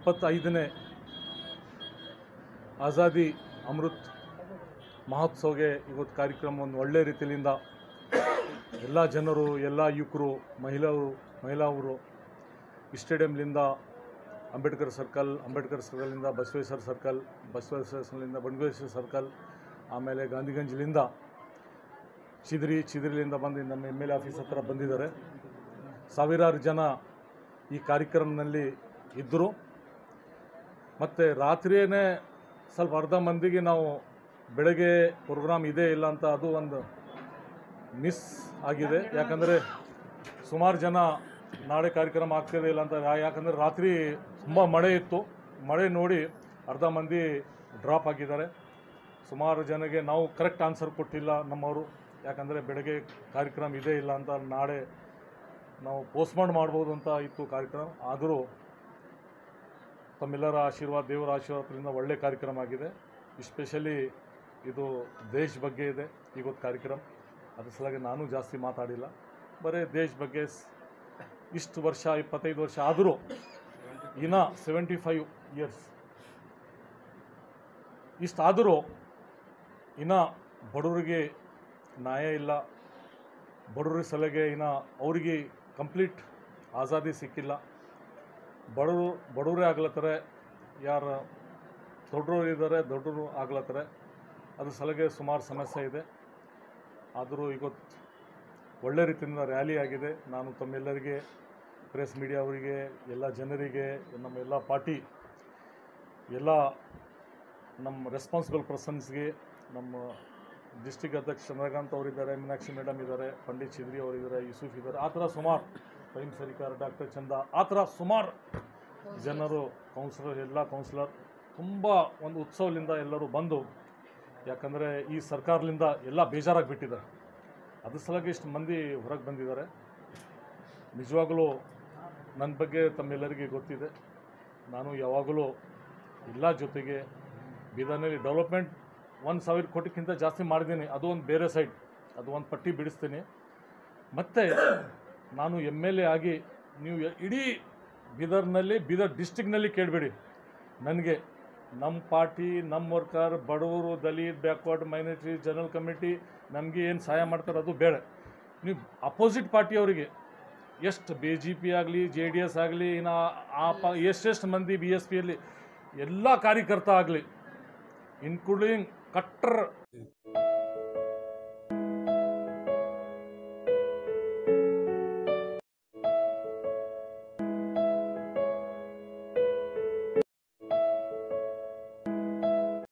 ಎಪ್ಪತ್ತೈದನೇ ಆಜಾದಿ ಅಮೃತ್ ಮಹೋತ್ಸವಗೆ ಇವತ್ತು ಕಾರ್ಯಕ್ರಮ ಒಂದು ಒಳ್ಳೆ ರೀತಿಯಿಂದ ಎಲ್ಲ ಜನರು ಎಲ್ಲ ಯುವಕರು ಮಹಿಳೆಯರು ಮಹಿಳಾವರು ಈ ಸ್ಟೇಡಿಯಂಲಿಂದ ಅಂಬೇಡ್ಕರ್ ಸರ್ಕಲ್ ಅಂಬೇಡ್ಕರ್ ಸರ್ಕಲಿಂದ ಬಸವೇಶ್ವರ ಸರ್ಕಲ್ ಬಸವೇಶ್ವರ ಸರ್ಕಲಿಂದ ಬಂಡವೇಶ್ವರ ಸರ್ಕಲ್ ಆಮೇಲೆ ಗಾಂಧಿಗಂಜ್ಲಿಂದ ಚಿದ್ರಿ ಚಿದ್ರಿಲಿಂದ ಬಂದು ನಮ್ಮ ಎಮ್ ಎಲ್ ಎ ಆಫೀಸ್ ಹತ್ರ ಬಂದಿದ್ದಾರೆ ಸಾವಿರಾರು ಜನ ಈ ಕಾರ್ಯಕ್ರಮದಲ್ಲಿ ಇದ್ದರು ಮತ್ತು ರಾತ್ರಿಯೇ ಸ್ವಲ್ಪ ಅರ್ಧ ಮಂದಿಗೆ ನಾವು ಬೆಳಗ್ಗೆ ಪ್ರೋಗ್ರಾಮ್ ಇದೆ ಇಲ್ಲ ಅಂತ ಅದು ಒಂದು ಮಿಸ್ ಆಗಿದೆ ಯಾಕಂದರೆ ಸುಮಾರು ಜನ ನಾಳೆ ಕಾರ್ಯಕ್ರಮ ಆಗ್ತಿದೆ ಇಲ್ಲ ಅಂತ ಯಾ- ಯಾಕಂದರೆ ರಾತ್ರಿ ತುಂಬ ಮಳೆ ಇತ್ತು ಮಳೆ ನೋಡಿ ಅರ್ಧ ಮಂದಿ ಡ್ರಾಪ್ ಆಗಿದ್ದಾರೆ ಸುಮಾರು ಜನಗೆ ನಾವು ಕರೆಕ್ಟ್ ಆನ್ಸರ್ ಕೊಟ್ಟಿಲ್ಲ ನಮ್ಮವರು ಯಾಕಂದರೆ ಬೆಳಗ್ಗೆ ಕಾರ್ಯಕ್ರಮ ಇದೆ ಇಲ್ಲ ಅಂತ ನಾಳೆ ನಾವು ಪೋಸ್ಟ್ಮಾರ್ಡ್ ಮಾಡ್ಬೋದು ಅಂತ ಇತ್ತು ಕಾರ್ಯಕ್ರಮ ಆದರೂ ತಮ್ಮೆಲ್ಲರ ಆಶೀರ್ವಾದ ದೇವರ ಆಶೀರ್ವಾದದಿಂದ ಒಳ್ಳೆ ಕಾರ್ಯಕ್ರಮ ಆಗಿದೆ ಎಸ್ಪೆಷಲಿ ಇದು ದೇಶ ಬಗ್ಗೆ ಇದೆ ಇವತ್ತು ಕಾರ್ಯಕ್ರಮ ಅದ್ರ ಸಲುವಾಗಿ ನಾನು ಜಾಸ್ತಿ ಮಾತಾಡಿಲ್ಲ ಬರೀ ದೇಶ ಬಗ್ಗೆ ಸ್- ಇಷ್ಟು ವರ್ಷ ಇಪ್ಪತ್ತೈದು ವರ್ಷ ಆದರೂ ಇನ್ನ ಸೆವೆಂಟಿ ಫೈವ್ ಇಯರ್ಸ್ ಇಷ್ಟಾದರೂ ಇನ್ನು ಬಡವರಿಗೆ ನ್ಯಾಯ ಇಲ್ಲ ಬಡವ್ರ ಸಲಹೆಗೆ ಇನ್ನು ಅವರಿಗೆ ಕಂಪ್ಲೀಟ್ ಆಜಾದಿ ಸಿಕ್ಕಿಲ್ಲ ಬಡವರು ಬಡವರೇ ಆಗ್ಲತ್ತಾರೆ ಯಾರು ದೊಡ್ಡವರು ಇದ್ದಾರೆ ದೊಡ್ಡವರು ಆಗ್ಲತ್ತಾರೆ ಅದ್ರ ಸಲಹೆಗೆ ಸುಮಾರು ಸಮಸ್ಯೆ ಇದೆ ಆದರೂ ಇವತ್ತು ಒಳ್ಳೆ ರೀತಿಯಿಂದ ರ್ಯಾಲಿ ಆಗಿದೆ ನಾನು ತಮ್ಮೆಲ್ಲರಿಗೆ ಪ್ರೆಸ್ ಮೀಡಿಯಾ ಅವರಿಗೆ ಎಲ್ಲ ಜನರಿಗೆ ನಮ್ಮ ಎಲ್ಲ ಪಾರ್ಟಿ ಎಲ್ಲ ನಮ್ಮ ರೆಸ್ಪಾನ್ಸಿಬಲ್ ಪರ್ಸನ್ಸ್ಗೆ ನಮ್ಮ ಡಿಸ್ಟಿಕ್ ಅಧ್ಯಕ್ಷ ಚಂದ್ರಕಾಂತ್ ಅವರಿದ್ದಾರೆ ಮೀನಾಕ್ಷಿ ಮೇಡಮ್ ಇದ್ದಾರೆ ಪಂಡಿತ್ ಚಿದ್ರಿ ಅವರಿದ್ದಾರೆ ಯೂಸುಫ್ ಇದ್ದಾರೆ ಆ ಥರ ಸುಮಾರು ಫೈಮ್ ಸರಿಕಾರ ಡಾಕ್ಟರ್ ಚಂದ ಆ ಥರ ಸುಮಾರು ಜನರು ಕೌನ್ಸಿಲರ್ ಎಲ್ಲ ಕೌನ್ಸಿಲರ್ ತುಂಬ ಒಂದು ಉತ್ಸವದಿಂದ ಎಲ್ಲರೂ ಬಂದು ಯಾಕಂದರೆ ಈ ಸರ್ಕಾರದಿಂದ ಎಲ್ಲ ಬೇಜಾರಾಗಿಬಿಟ್ಟಿದ್ದಾರೆ ಅದ್ರ ಸಲುವಾಗಿ ಇಷ್ಟು ಮಂದಿ ಹೊರಗೆ ಬಂದಿದ್ದಾರೆ ನಿಜವಾಗಲೂ ನನ್ನ ಬಗ್ಗೆ ತಮ್ಮೆಲ್ಲರಿಗೆ ಗೊತ್ತಿದೆ ನಾನು ಯಾವಾಗಲೂ ಎಲ್ಲ ಜೊತೆಗೆ ಬೀದರ್ನಲ್ಲಿ ಡೆವಲಪ್ಮೆಂಟ್ ಒಂದು ಸಾವಿರ ಕೋಟಿಗಿಂತ ಜಾಸ್ತಿ ಮಾಡಿದ್ದೀನಿ ಅದು ಒಂದು ಬೇರೆ ಸೈಡ್ ಅದು ಒಂದು ಪಟ್ಟಿ ಬಿಡಿಸ್ತೀನಿ ಮತ್ತು ನಾನು ಎಮ್ ಎಲ್ ಎ ಆಗಿ ನೀವು ಎ- ಇಡೀ ಬೀದರ್ನಲ್ಲಿ ಬೀದರ್ ಡಿಸ್ಟಿಕ್ನಲ್ಲಿ ಕೇಳಬೇಡಿ ನನಗೆ ನಮ್ಮ ಪಾರ್ಟಿ ನಮ್ಮ ವರ್ಕರ್ ಬಡವರು Dalit backward minority general committee ನಮಗೆ ಏನು ಸಹಾಯ ಮಾಡ್ತಾರೆ ಅದು ಬೇಡ ನೀವು ಅಪೋಸಿಟ್ ಪಾರ್ಟಿಯವರಿಗೆ ಎಷ್ಟು ಬಿ ಜೆ ಪಿ ಆಗಲಿ ಜೆ ಡಿ ಎಸ್ ಆಗಲಿ ಇನ್ನು ಆ ಪ ಎಷ್ಟೆಷ್ಟು ಮಂದಿ ಬಿ ಎಸ್ ಪಿಯಲ್ಲಿ ಎಲ್ಲ ಕಾರ್ಯಕರ್ತ ಆಗಲಿ ಇನ್ಕ್ಲೂಡಿಂಗ್ ಕಟ್ಟರ್